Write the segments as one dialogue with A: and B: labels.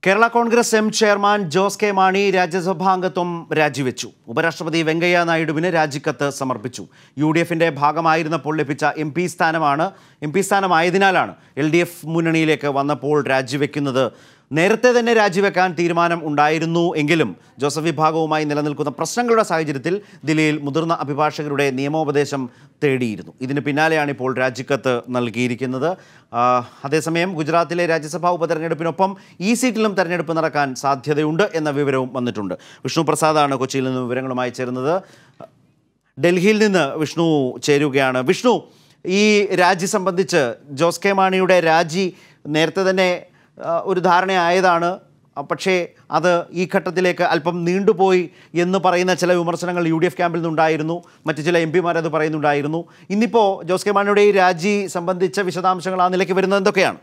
A: Kerala Congress M chairman Jose K Mani രാജ്യസഭാംഗത്വം രാജിവെച്ചു ഉപരാഷ്ട്രപതി വെങ്കയ്യ നായിഡുവിന് രാജിക്കത്ത് സമർപ്പിച്ചു യു ഡി എഫിന്റെ ഭാഗമായിരുന്നപ്പോൾ ലഭിച്ച എം പി സ്ഥാനമാണ് എം പി സ്ഥാനമായതിനാലാണ് എൽ ഡി എഫ് മുന്നണിയിലേക്ക് വന്നപ്പോൾ രാജിവെക്കുന്നത് നേരത്തെ തന്നെ രാജിവെക്കാൻ തീരുമാനം ഉണ്ടായിരുന്നു എങ്കിലും ജോസഫ് വിഭാഗവുമായി നിലനിൽക്കുന്ന പ്രശ്നങ്ങളുടെ സാഹചര്യത്തിൽ ദില്ലിയിൽ മുതിർന്ന അഭിഭാഷകരുടെ നിയമോപദേശം തേടിയിരുന്നു ഇതിന് പിന്നാലെയാണ് ഇപ്പോൾ രാജിക്കത്ത് നൽകിയിരിക്കുന്നത് ആ, അതേസമയം ഗുജറാത്തിലെ രാജ്യസഭാ ഉപതെരഞ്ഞെടുപ്പിനൊപ്പം ഈ സീറ്റിലും തെരഞ്ഞെടുപ്പ് നടക്കാൻ സാധ്യതയുണ്ട് എന്ന വിവരവും വന്നിട്ടുണ്ട് വിഷ്ണു പ്രസാദാണ് കൊച്ചിയിൽ നിന്ന് വിവരങ്ങളുമായി ചേരുന്നത് ഡൽഹിയിൽ നിന്ന് വിഷ്ണു ചേരുകയാണ് വിഷ്ണു ഈ രാജി സംബന്ധിച്ച് ജോസ് കെ മാണിയുടെ രാജി നേരത്തെ തന്നെ ആ, ഒരു ധാരണയായതാണ് ആ, പക്ഷേ അത് ഈ ഘട്ടത്തിലേക്ക് അല്പം നീണ്ടുപോയി എന്ന് പറയുന്ന ചില വിമർശനങ്ങൾ യു ഡി എഫ് ക്യാമ്പിൽ നിന്നുണ്ടായിരുന്നു മറ്റു ചില എം പിമാർ അത് പറയുന്നുണ്ടായിരുന്നു ഇന്നിപ്പോൾ ജോസ് കെ മാണിയുടെ ഈ രാജി സംബന്ധിച്ച വിശദാംശങ്ങൾ ആ നിലയ്ക്ക് വരുന്നത് എന്തൊക്കെയാണ്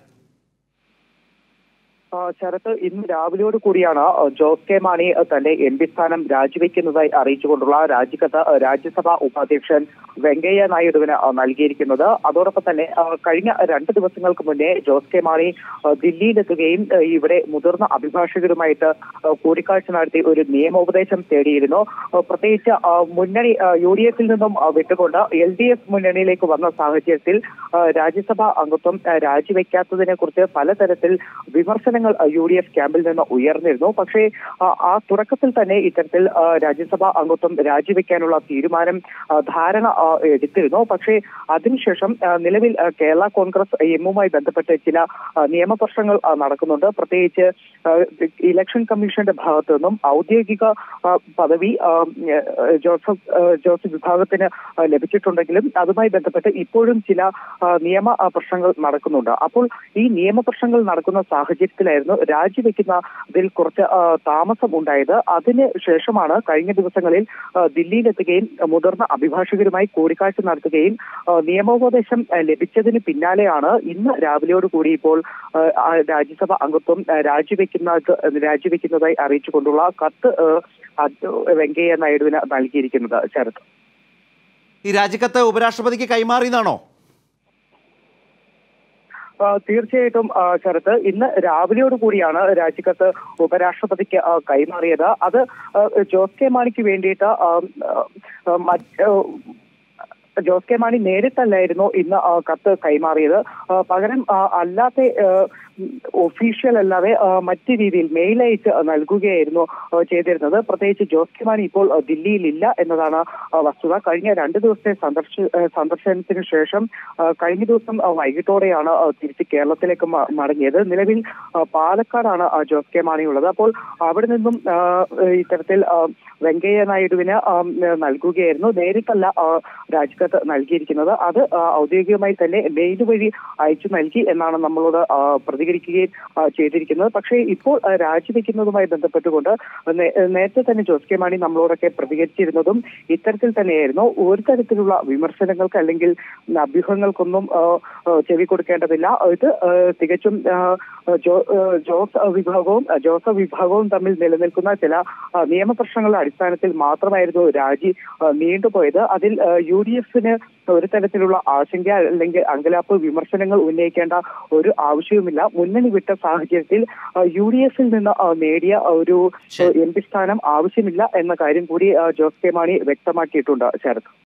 B: ആ, ശരത്ത് ഇന്ന് രാവിലെയോട് കൂടിയാണ് ആ, ജോസ് കെ മാണി ആ, തന്റെ എം പി സ്ഥാനം രാജിവെക്കുന്നതായി അറിയിച്ചുകൊണ്ടുള്ള രാജിക്കത്ത് ആ, രാജ്യസഭാ ഉപാധ്യക്ഷൻ വെങ്കയ്യ നായിഡുവിന് ആ, നൽകിയിരിക്കുന്നത് അതോടൊപ്പം തന്നെ ആ, കഴിഞ്ഞ രണ്ട് ദിവസങ്ങൾക്ക് മുന്നേ ജോസ് കെ മാണി ആ, ദില്ലിയിലെത്തുകയും ആ, ഇവിടെ മുതിർന്ന അഭിഭാഷകരുമായിട്ട് ആ, കൂടിക്കാഴ്ച നടത്തി ഒരു നിയമോപദേശം തേടിയിരുന്നു ആ, പ്രത്യേകിച്ച് ആ, മുന്നണി യു ഡി എഫിൽ നിന്നും ആ, വിട്ടുകൊണ്ട് എൽ ഡി എഫ് മുന്നണിയിലേക്ക് വന്ന സാഹചര്യത്തിൽ ആ, രാജ്യസഭാ അംഗത്വം ആ, രാജിവെക്കാത്തതിനെ കുറിച്ച് പലതരത്തിൽ വിമർശനങ്ങൾ യു ഡി എഫ് ക്യാമ്പിൽ നിന്ന് ഉയർന്നിരുന്നു പക്ഷേ ആ, ആ തുടക്കത്തിൽ തന്നെ ഇത്തരത്തിൽ ആ, രാജ്യസഭാ അംഗത്വം രാജിവെക്കാനുള്ള തീരുമാനം ആ, ധാരണ ആ, എടുത്തിരുന്നു പക്ഷേ അതിനുശേഷം ആ, നിലവിൽ ആ, കേരള കോൺഗ്രസ് എമ്മുമായി ബന്ധപ്പെട്ട് ചില ആ, നിയമപ്രശ്നങ്ങൾ ആ, നടക്കുന്നുണ്ട് പ്രത്യേകിച്ച് ആ, ഇലക്ഷൻ കമ്മീഷന്റെ ഭാഗത്തു നിന്നും ഔദ്യോഗിക ആ, പദവി ആ, ജോസഫ് ആ, ജോസഫ് വിഭാഗത്തിന് ആ, ലഭിച്ചിട്ടുണ്ടെങ്കിലും അതുമായി ബന്ധപ്പെട്ട് ഇപ്പോഴും ചില ആ, നിയമ ആ, പ്രശ്നങ്ങൾ നടക്കുന്നുണ്ട് അപ്പോൾ ഈ നിയമപ്രശ്നങ്ങൾ നടക്കുന്ന സാഹചര്യത്തിലായിരുന്നു രാജിവെക്കുന്നതിൽ കുറച്ച് ആ, താമസം ഉണ്ടായത് അതിന് ശേഷമാണ് കഴിഞ്ഞ ദിവസങ്ങളിൽ ആ, ദില്ലിയിലെത്തുകയും മുതിർന്ന അഭിഭാഷകരുമായി കൂടിക്കാഴ്ച നടത്തുകയും ആ, നിയമോപദേശം ആ, ലഭിച്ചതിന് പിന്നാലെയാണ് ഇന്ന് രാവിലെയോട് കൂടി ഇപ്പോൾ ആ, ആ, രാജ്യസഭ അംഗത്വം ആ, രാജിവെക്കുന്ന രാജിവെക്കുന്നതായി അറിയിച്ചുകൊണ്ടുള്ള കത്ത് ആ, അത് വെങ്കയ്യ നായിഡുവിന് നൽകിയിരിക്കുന്നത് ശരത്
A: ഈ രാജിക്കത്ത് ഉപരാഷ്ട്രപതിക്ക് കൈമാറിയതാണോ
B: ആ, തീർച്ചയായിട്ടും ആ, ശരത്ത് ഇന്ന് രാവിലെയോട് കൂടിയാണ് രാജിക്കത്ത് ഉപരാഷ്ട്രപതിക്ക് ആ, കൈമാറിയത് അത് ആ, ജോസ് കെ മാണിക്ക് വേണ്ടിയിട്ട് ആ, ആ, മറ്റ് ആ, ജോസ് കെ മാണി നേരിട്ടല്ലായിരുന്നു ഇന്ന് ആ, കത്ത് കൈമാറിയത് ആ, പകരം ആ, അല്ലാത്ത ഒഫീഷ്യൽ അല്ലാതെ ആ, മറ്റ് രീതിയിൽ മെയിൽ അയച്ച് നൽകുകയായിരുന്നു ആ, ചെയ്തിരുന്നത് പ്രത്യേകിച്ച് ജോസ് കെ മാണി ഇപ്പോൾ ആ, ദില്ലിയിലില്ല എന്നതാണ് ആ, വസ്തുത കഴിഞ്ഞ രണ്ട് ദിവസത്തെ സന്ദർശ ആ, സന്ദർശനത്തിന് ശേഷം ആ, കഴിഞ്ഞ ദിവസം ആ, വൈകിട്ടോടെയാണ് ആ, തിരിച്ച് കേരളത്തിലേക്ക് മ- മടങ്ങിയത് നിലവിൽ ആ, പാലക്കാടാണ് ആ, ജോസ് കെ മാണി ഉള്ളത് അപ്പോൾ അവിടെ നിന്നും ആ, ഇത്തരത്തിൽ ആ, വെങ്കയ്യ നായിഡുവിന് ആ, നൽകുകയായിരുന്നു നേരിട്ടല്ല ആ, രാജിക്കത്ത് നൽകിയിരിക്കുന്നത് അത് ആ, ഔദ്യോഗികമായി തന്നെ മെയിൽ വഴി അയച്ചു നൽകി എന്നാണ് നമ്മളോട് ആ, പ്രതികരിക്കുകയും ആ, ചെയ്തിരിക്കുന്നത് പക്ഷേ ഇപ്പോൾ ആ, രാജിവെക്കുന്നതുമായി ബന്ധപ്പെട്ടുകൊണ്ട് നേ- നേരത്തെ തന്നെ ജോസ് കെ മാണി നമ്മളോടൊക്കെ പ്രതികരിച്ചിരുന്നതും ഇത്തരത്തിൽ തന്നെയായിരുന്നു ഒരു തരത്തിലുള്ള വിമർശനങ്ങൾക്ക് അല്ലെങ്കിൽ അഭ്യൂഹങ്ങൾക്കൊന്നും ആ, ആ, ചെവി കൊടുക്കേണ്ടതില്ല ഇത് ആ, തികച്ചും ആ, ജോ- ആ, ജോസ് വിഭാഗവും ആ, ജോസഫ് വിഭാഗവും തമ്മിൽ നിലനിൽക്കുന്ന ചില ആ, നിയമപ്രശ്നങ്ങളുടെ അടിസ്ഥാനത്തിൽ മാത്രമായിരുന്നു രാജി ആ, നീണ്ടുപോയത് അതിൽ യു ഡി എഫിന് ഒരു തരത്തിലുള്ള ആശങ്ക അല്ലെങ്കിൽ അങ്കലാപ്പ് വിമർശനങ്ങൾ ഉന്നയിക്കേണ്ട ഒരു ആവശ്യവുമില്ല മുന്നണി വിട്ട സാഹചര്യത്തിൽ യു ഡി എഫിൽ നിന്ന് ആ, നേടിയ ഒരു
A: ശരി.
B: എം പി സ്ഥാനം ആവശ്യമില്ല എന്ന കാര്യം കൂടി ആ, ജോസ് കെ മാണി വ്യക്തമാക്കിയിട്ടുണ്ട് ശരത്